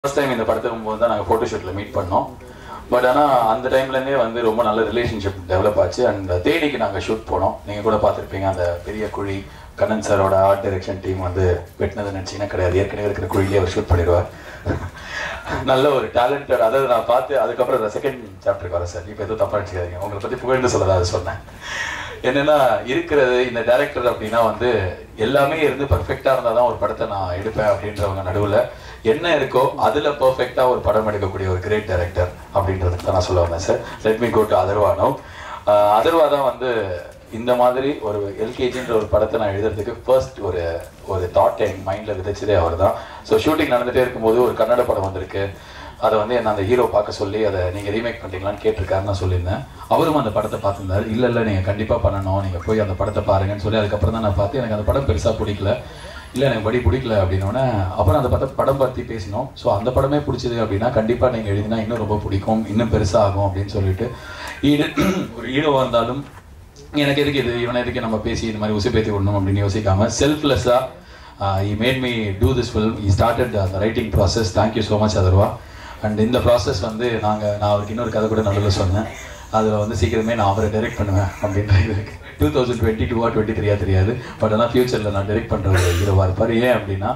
First time இந்த படத்தை போது தான் நாங்கள் ஃபோட்டோ ஷூட்டில் மீட் பண்ணோம் பட் ஆனால் அந்த டைம்லேருந்தே வந்து ரொம்ப நல்ல ரிலேஷன்ஷிப் டெவலப் ஆச்சு அண்ட் தேனிக்கு நாங்கள் ஷூட் போனோம் நீங்கள் கூட பார்த்துருப்பீங்க அந்த பெரிய குழி கண்ணன் சாரோட ஆர்ட் டைரக்ஷன் டீம் வந்து வெட்டினது நினச்சிங்கன்னா கிடையாது ஏற்கனவே இருக்கிற குழியிலே அவர் ஷூட் பண்ணிடுவார் நல்ல ஒரு டேலண்டட் அதாவது நான் பார்த்து அதுக்கப்புறம் செகண்ட் சாப்டருக்கு வரேன் சார் இப்போ எதுவும் தப்பா நினச்சிக்காதீங்க உங்களை பற்றி புகழ்ந்து சொல்லதான் அதை சொன்னேன் என்னன்னா இருக்கிறது இந்த டைரக்டர் அப்படின்னா வந்து எல்லாமே இருந்து பர்ஃபெக்டா இருந்தா தான் ஒரு படத்தை நான் எடுப்பேன் அப்படின்றவங்க நடுவுல என்ன இருக்கோ அதுல பர்ஃபெக்டா ஒரு படம் எடுக்கக்கூடிய ஒரு கிரேட் டைரக்டர் அப்படின்றதுக்கு தான் நான் சொல்ல வந்தேன் sir let me go to அதர்வானோ அதர்வா தான் வந்து இந்த மாதிரி ஒரு எல்கேஜின்ற ஒரு படத்தை நான் எழுதுறதுக்கு ஃபர்ஸ்ட் ஒரு ஒரு தாட் என் மைண்ட்ல விதைச்சதே அவர் தான் ஸோ ஷூட்டிங் நடந்துட்டே இருக்கும்போது ஒரு கன்னட படம் வந்திருக்கு அதை வந்து என்ன அந்த ஹீரோ பார்க்க சொல்லி அதை நீங்கள் ரீமேக் பண்ணுறீங்களான்னு கேட்டிருக்காருன்னு நான் சொல்லியிருந்தேன் அவரும் அந்த படத்தை பார்த்துருந்தாரு இல்லை இல்லை நீங்கள் கண்டிப்பாக பண்ணணும் நீங்கள் போய் அந்த படத்தை பாருங்கன்னு சொல்லி அதுக்கப்புறம் தான் நான் பார்த்து எனக்கு அந்த படம் பெருசாக பிடிக்கல இல்லை எனக்கு படி பிடிக்கல அப்படின்னோடனே அப்புறம் அந்த படத்தை படம் பற்றி பேசினோம் ஸோ அந்த படமே பிடிச்சது அப்படின்னா கண்டிப்பாக நீங்கள் எழுதினா இன்னும் ரொம்ப பிடிக்கும் இன்னும் பெருசாக ஆகும் அப்படின்னு சொல்லிட்டு ஈடு ஒரு ஹீரோவாக இருந்தாலும் எனக்கு எதுக்கு இது இவனை எதுக்கு நம்ம பேசி இந்த மாதிரி உசுப்பேத்தி விடணும் அப்படின்னு யோசிக்காம செல்ஃப்லெஸ்ஸாக I made me do this film I started அந்த writing process thank you so much Atharva and இந்த ப்ராசஸ் வந்து நாங்கள் நான் அவருக்கு இன்னொரு கதை கூட நடுவில் சொன்னேன் அதில் வந்து சீக்கிரமே நான் அவரை டைரக்ட் பண்ணுவேன் அப்படின்ற இது இருக்கு டூ தௌசண்ட் டுவெண்ட்டி டூவா டுவெண்ட்டி த்ரீயா தெரியாது பட் ஆனால் ஃபியூச்சரில் நான் டைரக்ட் பண்ணுற ஒரு ஹீரோவாக இருப்பார் ஏன் அப்படின்னா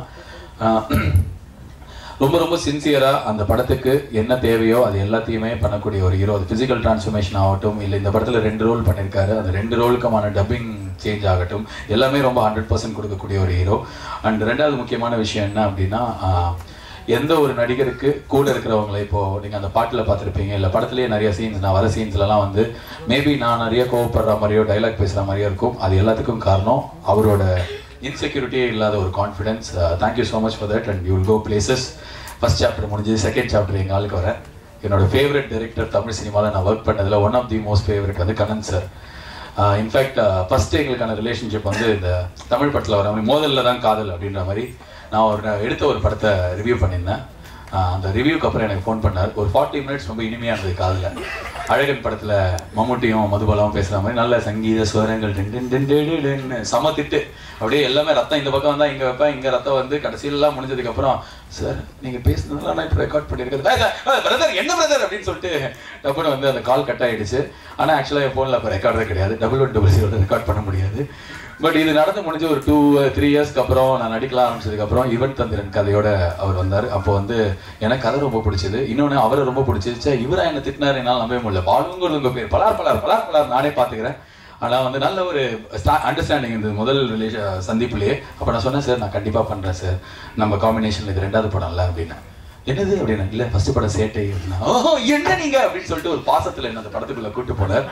ரொம்ப ரொம்ப சின்சியராக அந்த படத்துக்கு என்ன தேவையோ அது எல்லாத்தையுமே பண்ணக்கூடிய ஒரு ஹீரோ அது ஃபிசிக்கல் டிரான்ஸ்ஃபர்மேஷன் ஆகட்டும் இல்லை இந்த படத்தில் ரெண்டு ரோல் பண்ணியிருக்காரு அந்த ரெண்டு ரோலுக்குமான டப்பிங் சேஞ்ச் ஆகட்டும் எல்லாமே ரொம்ப ஹண்ட்ரட் பர்சன்ட் கொடுக்கக்கூடிய ஒரு ஹீரோ அண்ட் ரெண்டாவது முக்கியமான விஷயம் என்ன அப்படின்னா எந்த ஒரு நடிகருக்கு கூட இருக்கிறவங்களை இப்போ நீங்க அந்த பாட்டுல பார்த்துருப்பீங்க இல்ல படத்துலயே நிறைய சீன்ஸ் நான் வர சீன்ஸ்லலாம் வந்து மேபி நான் நிறைய கோவப்படுற மாதிரியோ டைலாக் பேசுற மாதிரியோ இருக்கும் அது எல்லாத்துக்கும் காரணம் அவரோட இன்செக்யூரிட்டியே இல்லாத ஒரு confidence thank you so much for that and you go places first chapter முடிஞ்சு செகண்ட் சாப்டர் எங்கள் ஆளுக்கு வரேன் என்னோட ஃபேவரட் டைரக்டர் தமிழ் சினிமாவில் நான் ஒர்க் பண்ணதில் one of the most favourite வந்து கண்ணன் சார் இன்ஃபேக்ட் ஃபர்ஸ்ட் எங்களுக்கான ரிலேஷன்ஷிப் வந்து இந்த தமிழ் படத்தில் வர மாதிரி மோதலில் தான் காதல் அப்படின்ற மாதிரி நான் ஒரு எடுத்த ஒரு படத்தை ரிவ்யூ பண்ணியிருந்தேன் அந்த ரிவ்யூக்கு அப்புறம் எனக்கு ஃபோன் பண்ணார் ஒரு ஃபார்ட்டி மினிட்ஸ் ரொம்ப இனிமையாக இருந்தது காதில் அழகன் படத்தில் மம்முட்டியும் மதுபாலாவும் பேசுகிற மாதிரி நல்ல சங்கீத ஸ்வரங்கள் சம திட்டு அப்படியே எல்லாமே ரத்தம் இந்த பக்கம் வந்தால் இங்கே வைப்பேன் இங்கே ரத்தம் வந்து கடைசியிலலாம் முடிஞ்சதுக்கப்புறம் சார் நீங்கள் பேசுனதுலாம் நான் இப்போ ரெக்கார்ட் பண்ணியிருக்கிறது பிரதர் என்ன பிரதர் அப்படின்னு சொல்லிட்டு டப்புன்னு வந்து அந்த கால் கட் ஆகிடுச்சு ஆனால் ஆக்சுவலாக என் ஃபோனில் இப்போ ரெக்கார்டே கிடையாது டபுள் ஒன் டபுள் ஜீரோட ரெக்கார்ட் பண்ண முடியாது பட் இது நடந்து முடிஞ்ச ஒரு டூ த்ரீ இயர்ஸ்க்கு அப்புறம் நான் நடிக்கலாம் ஆரம்பிச்சதுக்கு அப்புறம் யுவன் தந்திரன் கதையோட அவர் வந்தார் அப்போ வந்து எனக்கு கதை ரொம்ப பிடிச்சது இன்னொன்று அவரை ரொம்ப பிடிச்சிருச்சு இவரா என்ன திட்டினார் என்னால் நம்பவே முடியல பாலுங்கிறது உங்க பேர் பலார் பலார் பலார் பலார் நானே பார்த்துக்கிறேன் ஆனால் வந்து நல்ல ஒரு அண்டர்ஸ்டாண்டிங் இருந்தது முதல் ரிலேஷன் சந்திப்புலேயே அப்போ நான் சொன்னேன் சார் நான் கண்டிப்பாக பண்ணுறேன் சார் நம்ம காம்பினேஷன் இது ரெண்டாவது படம் இல்லை அப்படின்னு என்னது அப்படின்னு இல்லை ஃபர்ஸ்ட் படம் சேட்டை அப்படின்னா ஓஹோ என்ன நீங்க அப்படின்னு சொல்லிட்டு ஒரு பாசத்தில் என்ன அந்த படத்துக்குள்ள கூட்டு போனார்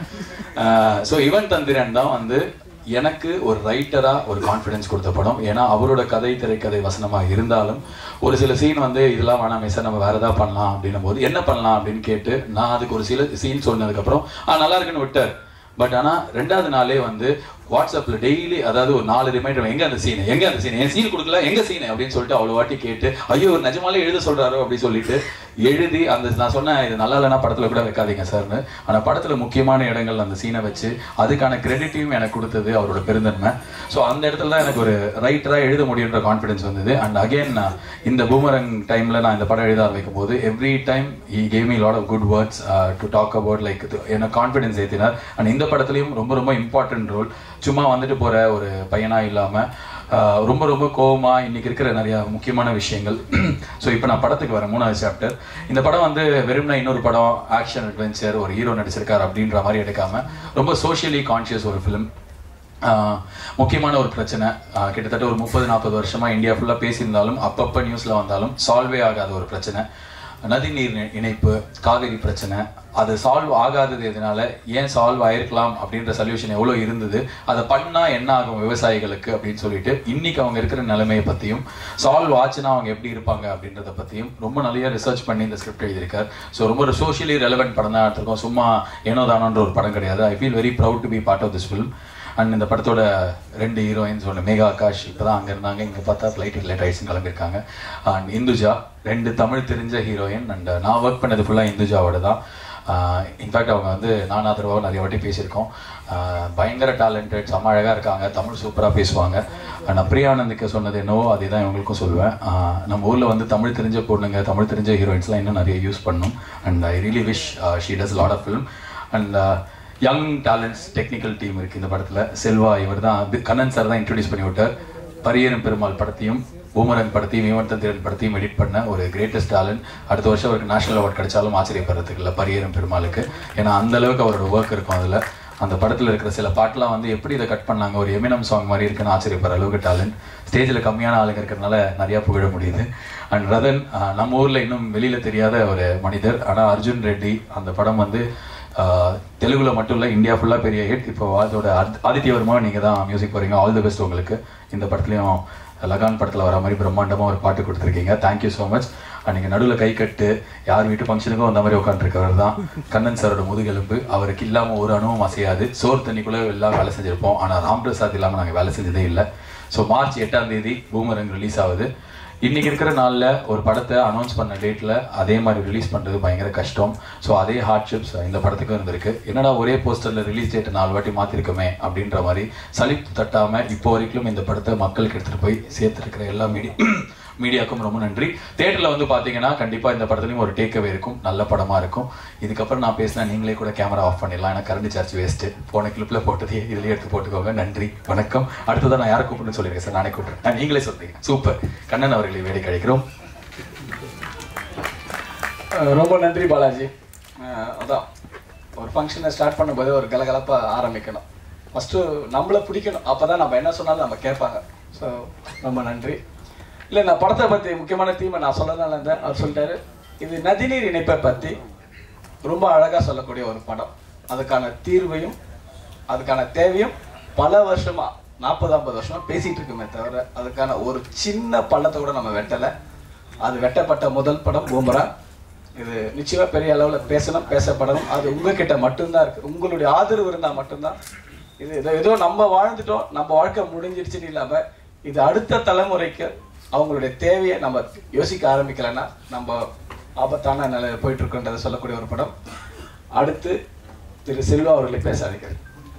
ஸோ இவன் தந்திரன் தான் வந்து எனக்கு ஒரு ரைட்டரா ஒரு கான்ஃபிடன்ஸ் கொடுத்த படம் ஏன்னா அவரோட கதை திரைக்கதை வசனமா இருந்தாலும் ஒரு சில சீன் வந்து இதெல்லாம் வேணாம் சார் நம்ம வேற ஏதாவது பண்ணலாம் அப்படின்னும் போது என்ன பண்ணலாம் அப்படின்னு கேட்டு நான் அதுக்கு ஒரு சில சீன் சொன்னதுக்கப்புறம் ஆ நல்லா இருக்குன்னு விட்டார் பட் ஆனால் ரெண்டாவது நாளே வந்து வாட்ஸ்அப்பில் டெய்லி அதாவது ஒரு நாலு ரிமைண்டர் எங்க அந்த சீன் எங்க அந்த சீன் என் சீன் கொடுக்கல எங்க சீன் அப்படின்னு சொல்லிட்டு அவ்வளோ வாட்டி கேட்டு ஐயோ ஒரு நிஜமாலே எழுத சொல்றாரோ அப்படின்னு சொல்லிட்டு எழுதி அந்த நான் சொன்னேன் இது நல்லா இல்லைனா படத்துல கூட வைக்காதீங்க சார்னு ஆனால் படத்துல முக்கியமான இடங்கள் அந்த சீனை வச்சு அதுக்கான கிரெடிட்டையும் எனக்கு கொடுத்தது அவரோட பெருந்தன்மை ஸோ அந்த இடத்துல தான் எனக்கு ஒரு ரைட்டரா எழுத முடியுன்ற கான்ஃபிடன்ஸ் வந்தது அண்ட் அகைன் இந்த பூமரங் டைம்ல நான் இந்த படம் எழுத ஆரம்பிக்கும் போது every time I gave me lot of good words to talk about like என்ன கான்ஃபிடன்ஸ் ஏற்றினார் அண்ட் இந்த படத்துலையும் ரொம்ப ரொம்ப இம்பார்ட்டன்ட் ரோல் சும்மா வந்துட்டு போற ஒரு பையனா இல்லாம ரொம்ப ரொம்ப கோவமா இன்னைக்கு இருக்கிற நிறைய முக்கியமான விஷயங்கள் ஸோ இப்போ நான் படத்துக்கு வரேன் மூணாவது சாப்டர் இந்த படம் வந்து வெறும்னா இன்னொரு படம் ஆக்ஷன் அட்வென்ச்சர் ஒரு ஹீரோ நடிச்சிருக்காரு அப்படின்ற மாதிரி எடுக்காம ரொம்ப சோஷியலி கான்ஷியஸ் ஒரு ஃபிலிம் முக்கியமான ஒரு பிரச்சனை கிட்டத்தட்ட ஒரு முப்பது நாற்பது வருஷமா இந்தியா ஃபுல்லாக பேசியிருந்தாலும் அப்பப்போ நியூஸ்ல வந்தாலும் சால்வே ஆகாத ஒரு பிரச்சனை நதிநீர் இணைப்பு காவிரி பிரச்சனை அது சால்வ் ஆகாதது எதனால ஏன் சால்வ் ஆயிருக்கலாம் அப்படின்ற சொல்யூஷன் எவ்வளோ இருந்தது அதை பண்ணா என்ன ஆகும் விவசாயிகளுக்கு அப்படின்னு சொல்லிட்டு இன்னைக்கு அவங்க இருக்கிற நிலைமையை பத்தியும் சால்வ் ஆச்சுன்னா அவங்க எப்படி இருப்பாங்க அப்படின்றத பத்தியும் ரொம்ப நிறைய ரிசர்ச் பண்ணி இந்த ஸ்கிரிப்ட் எழுதியிருக்கார் ஸோ ரொம்ப ஒரு சோஷியலி ரெலவெண்ட் படம் தான் எடுத்திருக்கோம் சும்மா ஏனோ தானோன்ற ஒரு படம் கிடையாது I feel very proud to be part of this film and இந்த படத்தோட ரெண்டு ஹீரோயின்ஸ் ஒன்று மேகா ஆகாஷ் இப்போ தான் அங்கே இருந்தாங்க இங்கே பார்த்தா ஃப்ளைட் லேட் ஆயிடுச்சுன்னு கிளம்பியிருக்காங்க அண்ட் இந்துஜா ரெண்டு தமிழ் தெரிஞ்ச ஹீரோயின் அண்ட் நான் ஒர்க் பண்ணது ஃபுல்லாக இந்துஜாவோட தான் இன்ஃபேக்ட் அவங்க வந்து நான் ஆதரவாக நிறைய வாட்டி பேசியிருக்கோம் ஆஹ் பயங்கர டேலண்டட் செம்ம அழகாக இருக்காங்க தமிழ் சூப்பராக பேசுவாங்க நான் பிரியானந்துக்கு சொன்னது என்னவோ அதே தான் இவங்களுக்கும் சொல்லுவேன் ஆஹ் நம்ம ஊரில் வந்து தமிழ் தெரிஞ்ச பொண்ணுங்க தமிழ் தெரிஞ்ச ஹீரோயின்ஸ்லாம் இன்னும் நிறைய யூஸ் பண்ணணும் and I really wish she does lot of film and young talents technical team இருக்குது இந்த படத்தில் செல்வா இவர் தான் கண்ணன் சார் தான் இன்ட்ரடியூஸ் பண்ணி விட்டார் பரியரும் பெருமாள் படத்தையும் பூமரன் படத்தையும் ஈவன் திறன் படத்தையும் எடிட் பண்ண ஒரு கிரேட்டஸ்ட் டேலண்ட் அடுத்த வருஷம் அவருக்கு நேஷனல் அவார்ட் கிடைச்சாலும் ஆச்சரியப்படுறதுக்கு இல்லை பரியரும் பெருமாளுக்கு ஏன்னா அந்த அளவுக்கு அவரோட ஒர்க் இருக்கும் அதில் அந்த படத்தில் இருக்கிற சில பாட்டெலாம் வந்து எப்படி இதை கட் பண்ணாங்க ஒரு எமினம் சாங் மாதிரி இருக்குன்னு ஆச்சரியப்படுற அளவுக்கு டேலண்ட் ஸ்டேஜில் கம்மியான ஆளுங்க இருக்கிறதுனால நிறையா புகழ முடியுது அண்ட் ரதன் ஆஹ் நம்ம ஊரில் இன்னும் வெளியில் தெரியாத ஒரு மனிதர் ஆனால் அர்ஜுன் ரெட்டி அந்த படம் வந்து ஆஹ் தெலுங்குல மட்டும் இல்லை இந்தியா ஃபுல்லாக பெரிய ஹிட் இப்போ அதோட ஆத்- ஆதித்ய வர்மா நீங்கள் தான் மியூசிக் போகிறீங்க ஆல் தி பெஸ்ட் உங்களுக்கு இந்த படத்துலையும் லகான் படத்தில் வர மாதிரி பிரம்மாண்டமாக ஒரு பாட்டு கொடுத்துருக்கீங்க தேங்க்யூ ஸோ மச் அன்றைக்கி நடுவில் கை கட்டு யார் வீட்டு ஃபங்க்ஷனுக்கும் அந்த மாதிரி உட்காந்துருக்கவர் தான் கண்ணன் சாரோட முதுகெலும்பு அவருக்கு இல்லாமல் ஒரு அணுவும் அசையாது சோறு தண்ணிக்குள்ளே எல்லாம் வேலை செஞ்சுருப்போம் ஆனால் ராம் பிரசாத் இல்லாமல் நாங்கள் வேலை செஞ்சதே இல்லை ஸோ மார்ச் எட்டாம் தேதி பூமரங் ரிலீஸ் ஆகுது இன்னைக்கு இருக்கிற நாளில் ஒரு படத்தை அனௌன்ஸ் பண்ண டேட்டில் அதே மாதிரி ரிலீஸ் பண்ணுறது பயங்கர கஷ்டம் ஸோ அதே ஹார்ட்ஷிப்ஸ் இந்த படத்துக்கும் இருந்திருக்கு என்னடா ஒரே போஸ்டரில் ரிலீஸ் டேட்டை நாலு வாட்டி மாற்றிருக்கோமே அப்படின்ற மாதிரி சலிப்பு தட்டாமல் இப்போ வரைக்கும் இந்த படத்தை மக்களுக்கு எடுத்துகிட்டு போய் சேர்த்துருக்கிற எல்லா மீடியா மீடியாவுக்கும் ரொம்ப நன்றி தேட்டரில் வந்து பார்த்தீங்கன்னா கண்டிப்பாக இந்த படத்துலையும் ஒரு டேக்அவே இருக்கும் நல்ல படமாக இருக்கும் இதுக்கப்புறம் நான் பேசினா நீங்களே கூட கேமரா ஆஃப் பண்ணிடலாம் ஏன்னா கரண்ட் சார்ஜ் வேஸ்ட்டு போன கிளிப்பில் போட்டதே இதுலேயே எடுத்து போட்டுக்கோங்க நன்றி வணக்கம் அடுத்ததான் நான் யாரை கூப்பிடுன்னு சொல்லியிருக்கேன் சார் நானே கூப்பிட்றேன் ஆ, நீங்களே சொல்றீங்க சூப்பர் கண்ணன் அவர்களை வேடி கழிக்கிறோம் அஹ் ரொம்ப நன்றி பாலாஜி அஹ் அதான் ஒரு ஃபங்க்ஷனை ஸ்டார்ட் பண்ணும்போது ஒரு கலகலப்பாக ஆரம்பிக்கணும் ஃபஸ்ட்டு நம்மளை பிடிக்கணும் அப்போ தான் நம்ம என்ன சொன்னாலும் நம்ம கேட்பாங்க ஸோ ரொம்ப நன்றி இல்லை நான் படத்தை பற்றி முக்கியமான தீமை நான் சொல்லதான் இருந்தேன் அவர் சொல்லிட்டாரு இது நதிநீர் இணைப்பை பற்றி ரொம்ப அழகாக சொல்லக்கூடிய ஒரு படம் அதுக்கான தீர்வையும் அதுக்கான தேவையும் பல வருஷமா நாற்பது ஐம்பது வருஷமா பேசிட்டு இருக்குமே தவிர அதுக்கான ஒரு சின்ன பள்ளத்தை கூட நம்ம வெட்டலை அது வெட்டப்பட்ட முதல் படம் பூமரா இது நிச்சயமா பெரிய அளவில் பேசணும் பேசப்படணும் அது உங்ககிட்ட மட்டும்தான் இருக்கு உங்களுடைய ஆதரவு இருந்தால் மட்டும்தான் இது ஏதோ ஏதோ நம்ம வாழ்ந்துட்டோம் நம்ம வாழ்க்கை முடிஞ்சிருச்சுன்னு இல்லாம இது அடுத்த தலைமுறைக்கு அவங்களுடைய தேவையை நம்ம யோசிக்க ஆரம்பிக்கலைன்னா நம்ம ஆபத்தான நிலையில போயிட்டு இருக்கோன்றதை சொல்லக்கூடிய ஒரு படம் அடுத்து திரு செல்வா அவர்களை பேச அழைக்கிறேன்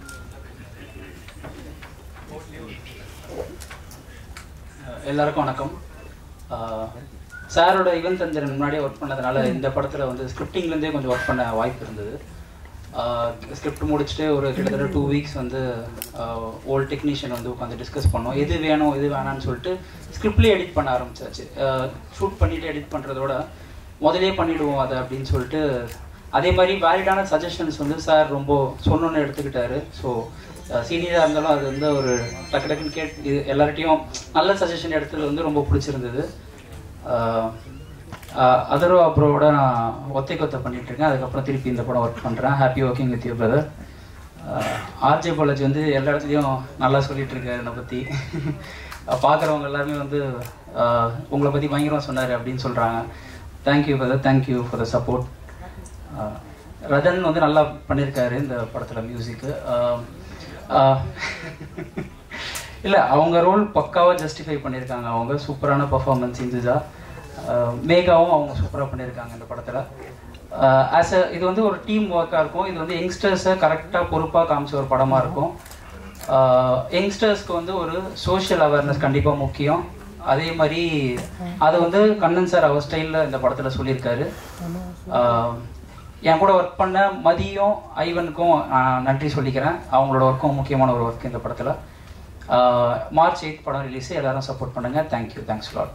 எல்லாருக்கும் வணக்கம் ஆஹ் சாரோட யுவன் தந்திரன் முன்னாடியே ஒர்க் பண்ணதுனால இந்த படத்தில் வந்து ஸ்கிரிப்டிங்லேருந்தே கொஞ்சம் ஒர்க் பண்ண வாய்ப்பு இருந்தது ஸ்கிரிப்ட் முடிச்சுட்டு ஒரு கிட்டத்தட்ட டூ வீக்ஸ் வந்து ஓல்ட் டெக்னீஷியன் வந்து உட்காந்து டிஸ்கஸ் பண்ணோம் எது வேணும் எது வேணாம்னு சொல்லிட்டு ஸ்கிரிப்ட்லேயே எடிட் பண்ண ஆரம்பிச்சாச்சு ஷூட் பண்ணிட்டு எடிட் பண்ணுறதோட முதலே பண்ணிடுவோம் அதை அப்படின்னு சொல்லிட்டு அதே மாதிரி வேலிடான சஜஷன்ஸ் வந்து சார் ரொம்ப சொன்னோன்னு எடுத்துக்கிட்டாரு ஸோ சீனியராக இருந்தாலும் அது வந்து ஒரு டக்கு டக்குன்னு கேட் இது எல்லார்ட்டையும் நல்ல சஜஷன் எடுத்தது வந்து ரொம்ப பிடிச்சிருந்தது அதர்வா ப்ரோவோட நான் ஒத்தை கொத்தை பண்ணிட்டு இருக்கேன் அதுக்கப்புறம் திருப்பி இந்த படம் ஒர்க் பண்ணுறேன் happy working with you brother RJ Balaji வந்து எல்லா இடத்துலையும் நல்லா சொல்லிட்டு இருக்காரு என்னை பற்றி பார்க்குறவங்க எல்லாருமே வந்து ஆஹ் உங்களை பற்றி பயங்கரமாக சொன்னார் அப்படின்னு சொல்கிறாங்க thank you brother thank you for the support Rathan வந்து நல்லா பண்ணியிருக்காரு இந்த படத்தில் மியூசிக்கு இல்லை அவங்க ரோல் பக்காவாக ஜஸ்டிஃபை பண்ணியிருக்காங்க அவங்க சூப்பரான பர்ஃபார்மன்ஸ் இந்துஜா மேகாவும் அவங்க சூப்பராக பண்ணியிருக்காங்க இந்த படத்தில் ஆஸ் அ இது வந்து ஒரு டீம் ஒர்க்காக இருக்கும் இது வந்து யங்ஸ்டர்ஸை கரெக்டாக பொறுப்பாக காமிச்ச ஒரு படமாக இருக்கும் யங்ஸ்டர்ஸ்க்கு வந்து ஒரு சோஷியல் அவேர்னஸ் கண்டிப்பாக முக்கியம் அதே மாதிரி அது வந்து கண்ணன் சார் அவர் ஸ்டைலில் இந்த படத்தில் சொல்லியிருக்காரு ஆஹ் என் கூட ஒர்க் பண்ண மதியும் ஐவனுக்கும் நான் நன்றி சொல்லிக்கிறேன் அவங்களோட ஒர்க்கும் முக்கியமான ஒரு ஒர்க் இந்த படத்தில் மார்ச் எயிட் படம் ரிலீஸ் எல்லாரும் சப்போர்ட் பண்ணுங்க தேங்க்யூ தேங்க்ஸ் லாட்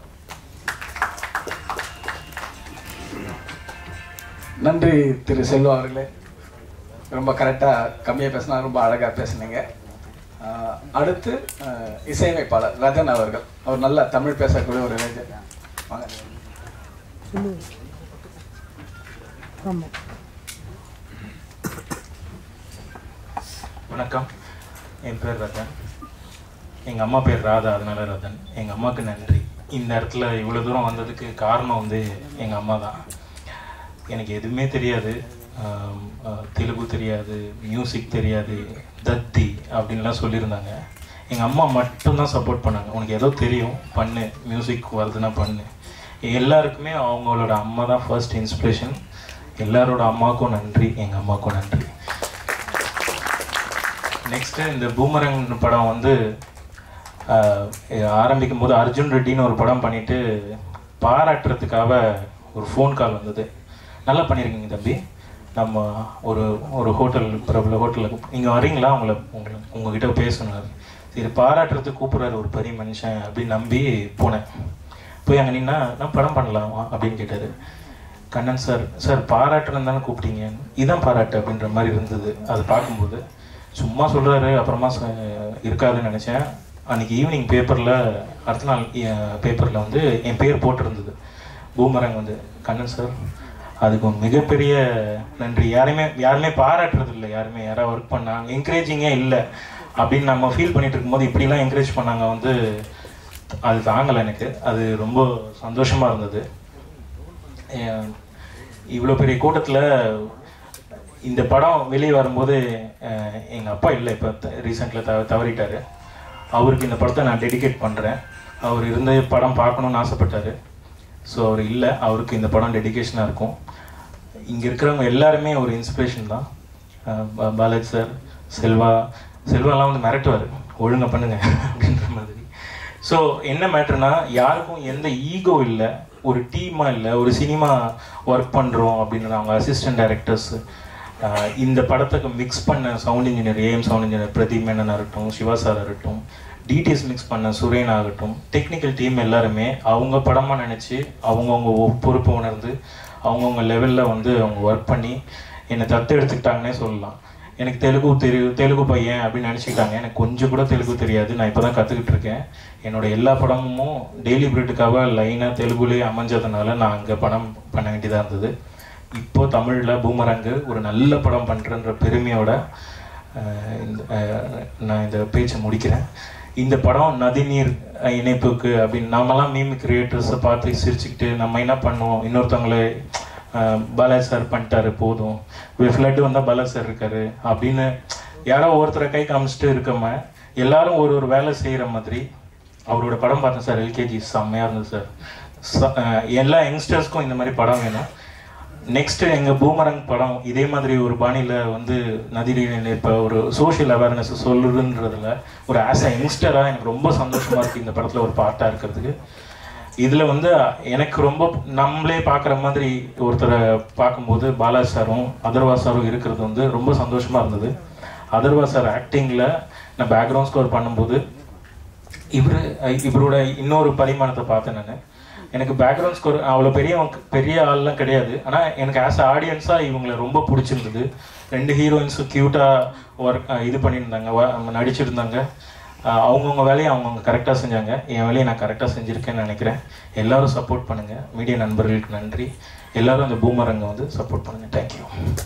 நன்றி திரு செல்வா அவர்களே ரொம்ப கரெக்டாக கம்மியாக பேசினா ரொம்ப அழகாக பேசுனீங்க ஆஹ் அடுத்து ஆஹ் இசையமைப்பாளர் ரதன் அவர்கள் அவர் நல்லா தமிழ் பேசக்கூடிய ஒரு இளைஞர் வாங்க வணக்கம் என் பேர் ரத்தன் எங்கள் அம்மா பேர் ராதா அதனால ரத்தன் எங்கள் அம்மாவுக்கு நன்றி இந்த இடத்துல இவ்வளோ தூரம் வந்ததுக்கு காரணம் வந்து எங்கள் அம்மா தான் எனக்கு எதுவுமே தெரியாது ஆம், ஆஹ், தெலுங்கு தெரியாது மியூசிக் தெரியாது தத்தி அப்படின்லாம் சொல்லியிருந்தாங்க எங்கள் அம்மா மட்டும்தான் சப்போர்ட் பண்ணாங்க உனக்கு ஏதோ தெரியும் பண்ணு மியூசிக் வருதுன்னா பண்ணு எல்லாருக்குமே அவங்களோட அம்மா தான் ஃபர்ஸ்ட் இன்ஸ்பிரேஷன் எல்லாரோட அம்மாவுக்கும் நன்றி எங்கள் அம்மாவுக்கும் நன்றி நெக்ஸ்ட்டு இந்த பூமரங் படம் வந்து ஆஹ், ஆரம்பிக்கும் போது அர்ஜுன் ரெட்டின்னு ஒரு படம் பண்ணிட்டு பாராட்டுறதுக்காக ஒரு ஃபோன் கால் வந்தது நல்லா பண்ணியிருக்கீங்க தம்பி நம்ம ஒரு ஒரு ஹோட்டல் பிரபல ஹோட்டலில் நீங்கள் வரீங்களா உங்களை உங்களை உங்ககிட்ட பேசணும் சரி பாராட்டுறதுக்கு கூப்பிட்றாரு ஒரு பெரிய மனுஷன் அப்படின்னு நம்பி போனேன் போய் அங்கே நின்னா நான் படம் பண்ணலாமா அப்படின்னு கேட்டார் கண்ணன் சார் சார் பாராட்டுன்னு தானே கூப்பிட்டீங்க இதான் பாராட்டு அப்படின்ற மாதிரி இருந்தது அது பார்க்கும்போது சும்மா சொல்கிறாரு அப்புறமா ச- இருக்காதுன்னு நினச்சேன் அன்னைக்கு ஈவினிங் பேப்பரில் அடுத்த நாள் பேப்பரில் வந்து என் பேர் போட்டிருந்தது பூமரங் வந்து கண்ணன் சார் அதுக்கு ஒரு மிகப்பெரிய நன்றி யாருமே யாருமே பாராட்டுறது இல்லை யாருமே யாராவது ஒர்க் பண்ணாங்க என்கரேஜிங்கே இல்லை அப்படின்னு நம்ம ஃபீல் பண்ணிட்டு இருக்கும்போது இப்படிலாம் என்கரேஜ் பண்ணாங்க வந்து அது தாங்கலை எனக்கு அது ரொம்ப சந்தோஷமா இருந்தது இவ்வளோ பெரிய கூட்டத்தில் இந்த படம் வெளியே வரும்போது எங்கள் அப்பா இல்லை இப்போ ரீசெண்டில் த தவறிட்டாரு அவருக்கு இந்த படத்தை நான் டெடிகேட் பண்ணுறேன் அவர் இருந்த படம் பார்க்கணுன்னு ஆசைப்பட்டாரு ஸோ அவர் இல்லை அவருக்கு இந்த படம் டெடிகேஷனாக இருக்கும் இங்கே இருக்கிறவங்க எல்லாருமே ஒரு இன்ஸ்பிரேஷன் தான் அஹ் பா- பாலாஜி சார் செல்வா செல்வாலாம் வந்து மிரட்டுவார் ஒழுங்கா பண்ணுங்க அப்படின்ற மாதிரி ஸோ என்ன மேட்டர்னா யாருக்கும் எந்த ஈகோ இல்லை ஒரு டீமாக இல்லை ஒரு சினிமா ஒர்க் பண்ணுறோம் அப்படின்னு அவங்க அசிஸ்டன்ட் டைரக்டர்ஸ் இந்த படத்துக்கு மிக்ஸ் பண்ண sound engineer AM sound engineer Pradeep Menon ஆகட்டும் சிவா சார் ஆகட்டும் டிடிஎஸ் மிக்ஸ் பண்ண சுரேன் ஆகட்டும் டெக்னிக்கல் டீம் எல்லாருமே அவங்க படமாக நினச்சி அவங்கவுங்க பொறுப்பை உணர்ந்து அவங்கவுங்க லெவலில் வந்து அவங்க ஒர்க் பண்ணி என்னை தத்து எடுத்துக்கிட்டாங்கன்னே சொல்லலாம் எனக்கு தெலுங்கு தெரி தெலுங்கு பையன் அப்படின்னு நினச்சிக்கிட்டாங்க எனக்கு கொஞ்சம் கூட தெலுங்கு தெரியாது நான் இப்போ தான் கற்றுக்கிட்டு இருக்கேன் என்னோட எல்லா படமும் டெய்லி பிரெட்டுக்காக லைனாக தெலுங்குலேயே அமைஞ்சதுனால நான் அங்கே படம் பண்ண வேண்டியதாக இருந்தது இப்போ தமிழில் பூமரங்கு ஒரு நல்ல படம் பண்ணுறன்ற பெருமையோட அஹ், இந்த அஹ், நான் இந்த பேச்சை முடிக்கிறேன் இந்த படம் நதிநீர் அஹ், இணைப்புக்கு அப்படின்னு நாமெல்லாம் மீம் கிரியேட்டர்ஸை பார்த்து சிரிச்சுக்கிட்டு நம்ம என்ன பண்ணுவோம் இன்னொருத்தவங்களே அஹ், பாலாஜி சார் பண்ணிட்டாரு போதும் ஃப்ளட் வந்தால் பாலாஜி சார் இருக்காரு அப்படின்னு யாரோ ஒருத்தரை கை காமிச்சிட்டு இருக்கம எல்லாரும் ஒரு ஒரு வேலை செய்கிற மாதிரி அவரோட படம் பார்த்தேன் சார் எல்கேஜி செம்மையாக இருந்தது சார் ச- அஹ், எல்லா யங்ஸ்டர்ஸ்க்கும் இந்த மாதிரி படம் வேணும் நெக்ஸ்ட் எங்க பூமரங் படம் இதே மாதிரி ஒரு பாணியில வந்து நதிநீர் இப்போ ஒரு சோஷியல் அவேர்னஸ் சொல்லுதுன்றதுல ஒரு ஆஸ் அ யங்ஸ்டரா எனக்கு ரொம்ப சந்தோஷமா இருக்கு இந்த படத்துல ஒரு பார்ட்டா இருக்கிறதுக்கு இதுல வந்து எனக்கு ரொம்ப நம்மளே பார்க்குற மாதிரி ஒருத்தரை பார்க்கும்போது பாலாஜி சாரும் அதர்வா சாரும் இருக்கிறது வந்து ரொம்ப சந்தோஷமா இருந்தது அதர்வா சார் ஆக்டிங்ல நான் பேக்ரவுண்ட் ஸ்கோர் பண்ணும்போது இவர் இவரோட இன்னொரு பரிமாணத்தை பார்த்தேன் நான் எனக்கு பேக்ரவுண்ட் ஸ்கோர் அவ்வளோ பெரிய பெரிய ஆள்லாம் கிடையாது ஆனால் எனக்கு ஆஸ் ஆடியன்ஸாக இவங்களை ரொம்ப பிடிச்சிருந்தது ரெண்டு ஹீரோயின்ஸும் க்யூட்டாக ஒர்க் இது பண்ணியிருந்தாங்க வ- நடிச்சிருந்தாங்க அஹ் அவங்கவங்க வேலையை அவங்கவுங்க கரெக்டாக செஞ்சாங்க என் வேலையை நான் கரெக்டாக செஞ்சுருக்கேன்னு நினைக்கிறேன் எல்லாரும் சப்போர்ட் பண்ணுங்கள் மீடியா நண்பர்களுக்கு நன்றி எல்லாரும் அந்த பூமரங்க வந்து சப்போர்ட் பண்ணுங்கள் தேங்க்யூ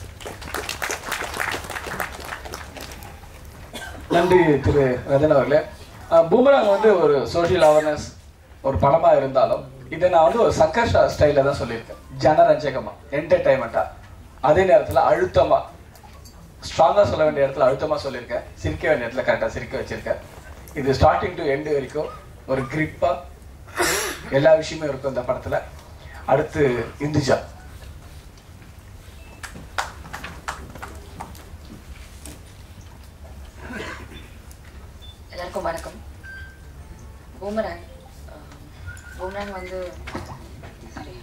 நன்றி திரு ரதன் அவர்களே அஹ் பூமராங் வந்து ஒரு சோஷியல் அவேர்னஸ் ஒரு படமா இருந்தாலும் இதை நான் வந்து ஒரு சங்கர்ஷா ஸ்டைலில் தான் சொல்லியிருக்கேன் ஜனரஞ்சகமா என்டர்டைன்மெண்ட்டா அதே நேரத்தில் அழுத்தமா ஸ்ட்ராங்காக சொல்ல வேண்டிய இடத்துல அழுத்தமா சொல்லியிருக்கேன் சிரிக்க வேண்டிய இடத்துல கரெக்டாக சிரிக்க வச்சிருக்கேன் இது ஸ்டார்டிங் டு எண்டு வரைக்கும் ஒரு கிரிப்பா எல்லா விஷயமும் இருக்கும் இந்த படத்துல அடுத்து இந்துஜா எல்லாருக்கும் வணக்கம் பூமராங் அஹ், பூமராங் வந்து sorry.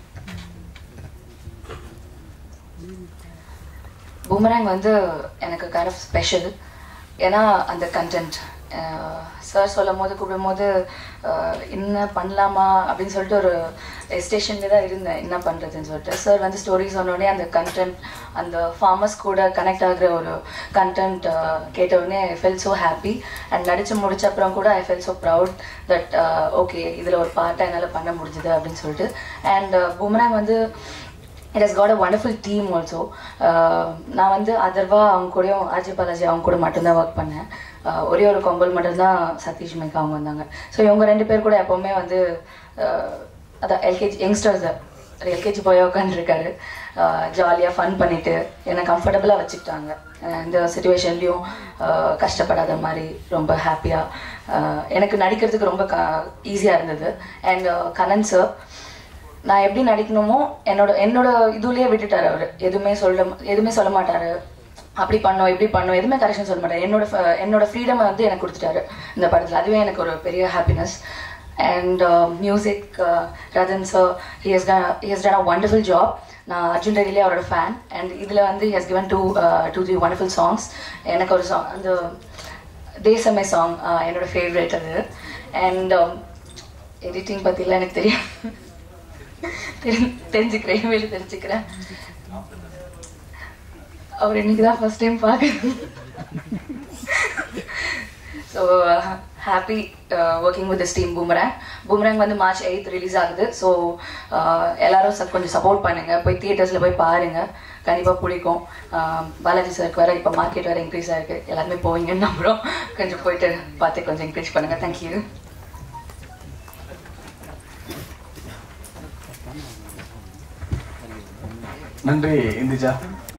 பூமராங் வந்து எனக்கு கைண்ட் ஆஃப் ஸ்பெஷல் ஏன்னா அந்த கண்டென்ட் சார் சொல்லும் போது கூப்பிடும் போது அஹ், என்ன பண்ணலாமா அப்படின்னு சொல்லிட்டு ஒரு ஸ்டேஷன்ல தான் இருந்தேன் என்ன பண்ணுறதுன்னு சொல்லிட்டு சார் வந்து ஸ்டோரி சொன்னோடனே அந்த கண்டென்ட் அந்த ஃபார்மர்ஸ் கூட கனெக்ட் ஆகுற ஒரு கண்டென்ட் கேட்ட உடனே I fell so happy and நடிச்சு முடிச்ச அப்புறம் கூட I fell so proud that okay இதில் ஒரு பார்ட்டாக என்னால் பண்ண முடிஞ்சுது அப்படின்னு சொல்லிட்டு அண்ட் பூமராங் வந்து it has got a wonderful team also நான் வந்து அதர்வா அவங்க கூடயும் ஆர்ஜி பாலாஜி அவங்க கூட மட்டும்தான் ஒர்க் பண்ணேன் Uh, ஒரே ஒரு கொம்பல் மட்டும்தான் சதீஷ் மேக்கா அவங்க வந்தாங்க ஸோ இவங்க ரெண்டு பேர் கூட எப்போவுமே வந்து uh, அதான் எல்கேஜி யங்ஸ்டர்ஸ் எல்கேஜி போய் உட்காந்துருக்காரு ஜாலியாக ஃபன் பண்ணிட்டு என்னை கம்ஃபர்டபுளாக வச்சுக்கிட்டாங்க அஹ் இந்த சுச்சுவேஷன்லேயும் கஷ்டப்படாத மாதிரி ரொம்ப ஹாப்பியாக எனக்கு நடிக்கிறதுக்கு ரொம்ப க ஈஸியாக இருந்தது அண்ட் கனன் சார் நான் எப்படி நடிக்கணுமோ என்னோட என்னோட இதுலயே விட்டுட்டாரு அவர் எதுவுமே சொல்ல எதுவுமே சொல்ல மாட்டாரு அப்படி பண்ணோம் இப்படி பண்ணோம் எதுவுமே கரெக்ஷன் சொல்ல மாட்டாரு என்னோட ஃப- என்னோட ஃப்ரீடம் வந்து எனக்கு கொடுத்துட்டாரு இந்த படத்தில் அதுவே எனக்கு ஒரு பெரிய happiness and music Rathan sir he has he has done a wonderful job நான் அர்ஜுன் ரெடிலே அவரோட ஃபேன் அண்ட் இதில் வந்து he has given two two three wonderful songs எனக்கு ஒரு சாங் அந்த தேசமே சாங் என்னோட ஃபேவரட் அது அண்ட் எடிட்டிங் பற்றிலாம் எனக்கு தெரியும் தெரி- தெரிஞ்சுக்கிறேன் இனிமேல் தெரிஞ்சுக்கிறேன் அவர் இன்னைக்கு தான் ஃபர்ஸ்ட் டைம் பார்க்குறேன் so happy working with this team boomerang boomerang வந்து மார்ச் எயித் ரிலீஸ் ஆகுது ஸோ எல்லாரும் ச- கொஞ்சம் சப்போர்ட் பண்ணுங்க போய் தியேட்டர்ஸில் போய் பாருங்க கண்டிப்பாக பிடிக்கும் Uh, பாலாஜி சாருக்கு வேறு இப்போ மார்க்கெட் வேறு இன்க்ரீஸ் ஆயிருக்கு எல்லாருமே போவீங்கன்னு நம்புகிறோம் கொஞ்சம் போயிட்டு பார்த்து கொஞ்சம் என்கரேஜ் பண்ணுங்க தேங்க்யூ நன்றி இந்துஜா